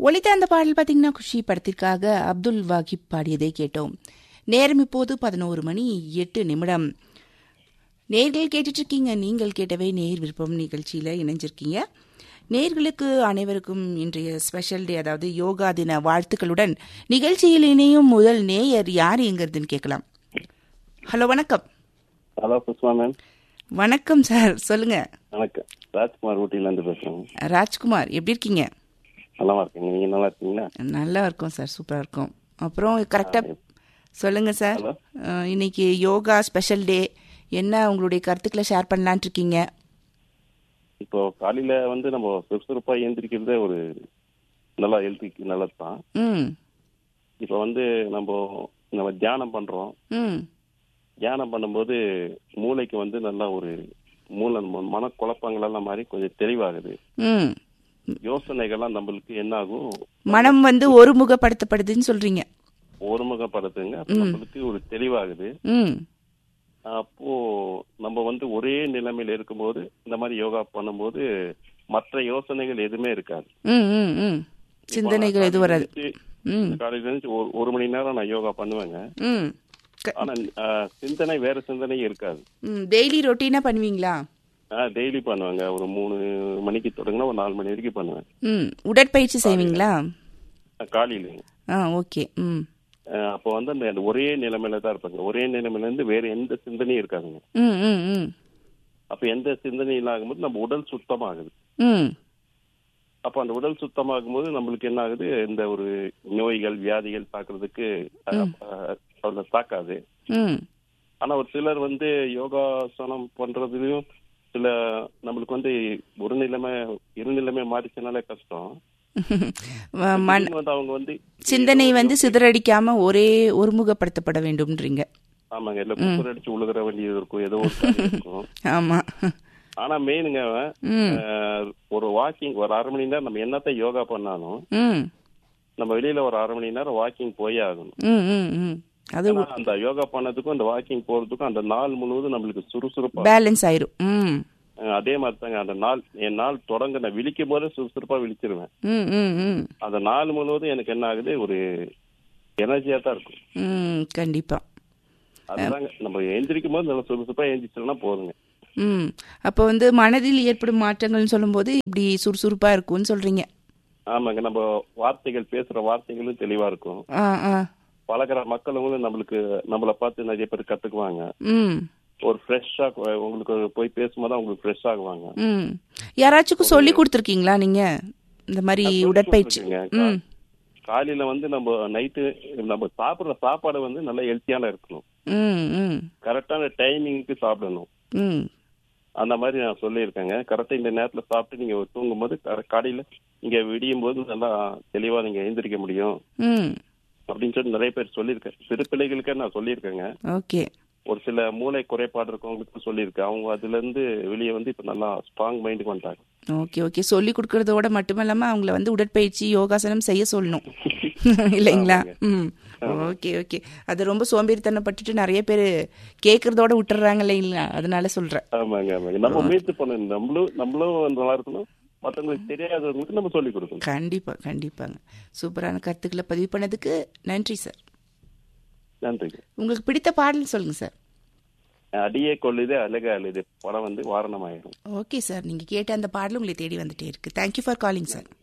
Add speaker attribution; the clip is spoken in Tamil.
Speaker 1: ஒலித்த அந்த பாடல் பார்த்தீங்கன்னா குஷி படத்திற்காக அப்துல் வாகிப் பாடியதை கேட்டோம் நேரம் இப்போது பதினோரு மணி எட்டு நிமிடம் நேர்கள் கேட்டுட்டு இருக்கீங்க நீங்கள் கேட்டவே நேர் விருப்பம் நிகழ்ச்சியில் இணைஞ்சிருக்கீங்க நேர்களுக்கு அனைவருக்கும் இன்றைய ஸ்பெஷல் டே அதாவது யோகா தின வாழ்த்துக்களுடன் நிகழ்ச்சியில் இணையும் முதல் நேயர் யார் எங்கிறதுன்னு கேட்கலாம் ஹலோ வணக்கம்
Speaker 2: ஹலோ புஷ்மா மேம்
Speaker 1: வணக்கம் சார் சொல்லுங்க
Speaker 2: வணக்கம் ராஜ்குமார் ஊட்டியிலேருந்து பேசுகிறேன்
Speaker 1: ராஜ்குமார் எப்படி இருக்கீங்க
Speaker 2: நல்லா இருக்கீங்க நீங்கள் நல்லா இருக்கீங்களா
Speaker 1: நல்லா இருக்கும் சார் சூப்பராக இருக்கும் அப்புறம் கரெக்டாக சொல்லுங்க சார்
Speaker 2: Hello.
Speaker 1: அஹ், இன்னைக்கு யோகா ஸ்பெஷல் டே என்ன உங்களுடைய கருத்துக்களை ஷேர் பண்ணலான்ட்டு இருக்கீங்க
Speaker 2: இப்போ காலையில் வந்து நம்ம சுறுசுறுப்பாக எழுந்திரிக்கிறதே ஒரு நல்லா ஹெல்த்துக்கு நல்லது தான்
Speaker 1: ம்
Speaker 2: இப்போ வந்து நம்ம நம்ம தியானம் பண்ணுறோம்
Speaker 1: ம்
Speaker 2: தியானம் பண்ணும்போது மூளைக்கு வந்து நல்லா ஒரு மூளை ம- மனக்குழப்பங்கள் எல்லாம் மாதிரி கொஞ்சம் தெளிவாகுது
Speaker 1: ம்
Speaker 2: யோசனைகள்லாம் நம்மளுக்கு என்ன ஆகும்
Speaker 1: மனம் வந்து ஒருமுகப்படுத்தப்படுதுன்னு சொல்றீங்க
Speaker 2: ஒருமுகப்படுத்துங்க அப்ப நம்மளுக்கு ஒரு தெளிவாகுது
Speaker 1: ம்
Speaker 2: அப்போ நம்ம வந்து ஒரே நிலைமையில இருக்கும்போது இந்த மாதிரி யோகா பண்ணும்போது மற்ற யோசனைகள் எதுவுமே இருக்காது
Speaker 1: ம் ம் ம் சிந்தனைகள் எதுவும் வராது ம்
Speaker 2: காலையில இருந்து ஒரு ஒரு மணி நேரம் நான் யோகா பண்ணுவேங்க
Speaker 1: ம் க-
Speaker 2: ஆனா ஆஹ், சிந்தனை வேற சிந்தனை இருக்காது
Speaker 1: ம் டெய்லி ரொட்டீனாக பண்ணுவீங்களா
Speaker 2: டெய்லி பண்ணுவேங்க ஒரு மூணு மணிக்கு தொடங்கினா ஒரு நாலு மணி வரைக்கும் பண்ணுவேன்
Speaker 1: ம் உடற்பயிற்சி செய்வீங்களா
Speaker 2: அஹ், காலையில
Speaker 1: ஆ ஓகே ம்
Speaker 2: அஹ், அப்போ வந்து அந்த அந்த ஒரே நிலைமையில தான் இருப்பாங்க ஒரே நிலைமையில இருந்து வேற எந்த சிந்தனையும் இருக்காதுங்க
Speaker 1: ம் ம் ம்
Speaker 2: அப்ப எந்த சிந்தனையும் இல்லாகும்போது நம்ம உடல் சுத்தமாகுது
Speaker 1: ம்
Speaker 2: அப்ப அந்த உடல் சுத்தமாகும் போது நம்மளுக்கு என்ன ஆகுது இந்த ஒரு நோய்கள் வியாதிகள் தாக்குறதுக்கு அஹ், அஹ், அவ்வளவு தாக்காது
Speaker 1: ம்
Speaker 2: ஆனா ஒரு சிலர் வந்து யோகாசனம் பண்றதுலயும் சில நம்மளுக்கு வந்து ஒரு நிலைமை இரு நிலைமை மாறிச்சனாலே கஷ்டம்
Speaker 1: ம- மன
Speaker 2: திடீர்னு வந்து அவங்க வந்து
Speaker 1: சிந்தனை வந்து சிதறடிக்காம ஒரே ஒருமுகப்படுத்தப்பட வேண்டும்ன்றீங்க
Speaker 2: ஆமாங்க இல்ல குக்கர் அடிச்சு உழுகிற வேண்டியது இருக்கும் ஏதோ ஒரு காரியம் இருக்கும்
Speaker 1: ஆமா
Speaker 2: ஆனா மெயினுங்க
Speaker 1: ம்
Speaker 2: அஹ், ஒரு வாக்கிங் ஒரு அரை மணி நேரம் நம்ம என்னத்த யோகா பண்ணாலும்
Speaker 1: ம்
Speaker 2: நம்ம வெளியில ஒரு அரை மணி நேரம் வாக்கிங் போயே ஆகணும்
Speaker 1: ம் ம் ம் அது
Speaker 2: ஏன்னா அந்த யோகா பண்ணதுக்கும் அந்த வாக்கிங் போறதுக்கும் அந்த நாள் முழுவதும் நம்மளுக்கு சுறுசுறுப்பா
Speaker 1: பேலன்ஸ் ஆயிரும் ம்
Speaker 2: அஹ் அதே மாதிரி தாங்க அந்த நாள் என் நாள் தொடங்க நான் விழிக்கும் போதே சுறுசுறுப்பா விழிச்சிருவேன்
Speaker 1: ம் ம் ம்
Speaker 2: அந்த நாள் முழுவதும் எனக்கு என்ன ஆகுது ஒரு எனர்ஜியா தான் இருக்கும்
Speaker 1: ம் கண்டிப்பா
Speaker 2: அதுதாங்க நம்ம எந்திரிக்கும் போது நல்லா சுறுசுறுப்பா எந்திரிச்சோம்னா போதுங்க
Speaker 1: ம் அப்போ வந்து மனதில் ஏற்படும் மாற்றங்கள்னு சொல்லும்போது இப்படி சுறுசுறுப்பா இருக்கும்னு சொல்றீங்க
Speaker 2: ஆமாங்க நம்ம வார்த்தைகள் பேசுற வார்த்தைகளும் தெளிவா இருக்கும்
Speaker 1: ஆ ஆ
Speaker 2: பழகுற மக்களுங்களும் நம்மளுக்கு நம்மளை பார்த்து நிறைய பேர் கத்துக்குவாங்க
Speaker 1: ம்
Speaker 2: ஒரு ஃப்ரெஷ்ஷா உங்களுக்கு போய் பேசும்போது அவங்களுக்கு ஃப்ரெஷ் ஆகுவாங்க
Speaker 1: ம் யாராச்சுக்கும் சொல்லி கொடுத்துருக்கீங்களா நீங்க இந்த மாதிரி உடற்பயிற்சி
Speaker 2: கொடுத்திருக்கேங்க.
Speaker 1: ம்
Speaker 2: காலையில வந்து நம்ம நைட்டு நம்ம சாப்பிடுற சாப்பாடு வந்து நல்லா ஹெல்த்தியான இருக்கணும்
Speaker 1: ம் ம்
Speaker 2: கரெக்டான டைமிங்க்கு சாப்பிடணும்
Speaker 1: ம்
Speaker 2: அந்த மாதிரி நான் சொல்லியிருக்கேங்க கரெக்டா இந்த நேரத்துல சாப்பிட்டு நீங்க தூங்கும்போது கா- காலையில நீங்க விடியும் போது நல்லா தெளிவா நீங்க எழுந்திரிக்க முடியும்
Speaker 1: ம்
Speaker 2: அப்படின்னு சொல்லி நிறைய பேர் சொல்லியிருக்கேன் சிறு பிள்ளைகளுக்கே நான் சொல்லியிருக்கேங்க
Speaker 1: ஓகே
Speaker 2: ஒரு சில மூளை குறைபாடு இருக்கவங்களுக்கு சொல்லியிருக்கேன் அவங்க அதுல இருந்து வெளியே வந்து இப்ப நல்லா ஸ்ட்ராங் மைண்டுக்கு வந்துட்டாங்க
Speaker 1: ஓகே ஓகே சொல்லி கொடுக்கறதோட மட்டுமல்லாம அவங்கள வந்து உடற்பயிற்சி யோகாசனம் செய்ய சொல்லணும் இல்லைங்களா ம் ஓகே ஓகே அது ரொம்ப சோம்பேறித்தனப்பட்டுட்டு நிறைய பேர் கேட்கறதோட விட்டுறாங்க இல்லைங்களா அதனால சொல்றேன்
Speaker 2: ஆமாங்க ஆமாங்க நம்ம முயற்சி பண்ணணும் நம்மளும் நம்மளும் நல்லா இருக்கணும் மற்றவங்களுக்கு தெரியாதவங்களுக்கு நம்ம சொல்லி கொடுக்கணும்
Speaker 1: கண்டிப்பா கண்டிப்பாங்க சூப்பரான கருத்துக்களை பதிவு பண்ணதுக்கு நன்றி சார்
Speaker 2: நன்றிங்க
Speaker 1: உங்களுக்கு பிடித்த பாடல் சொல்லுங்க சார்
Speaker 2: அடியே கொள்ளுது அழக அழுது படம் வந்து வாரணமாயிடும்
Speaker 1: ஓகே சார் நீங்க கேட்ட அந்த பாடல் உங்களை தேடி வந்துட்டே இருக்கு தேங்க்யூ ஃபார் காலிங் சார்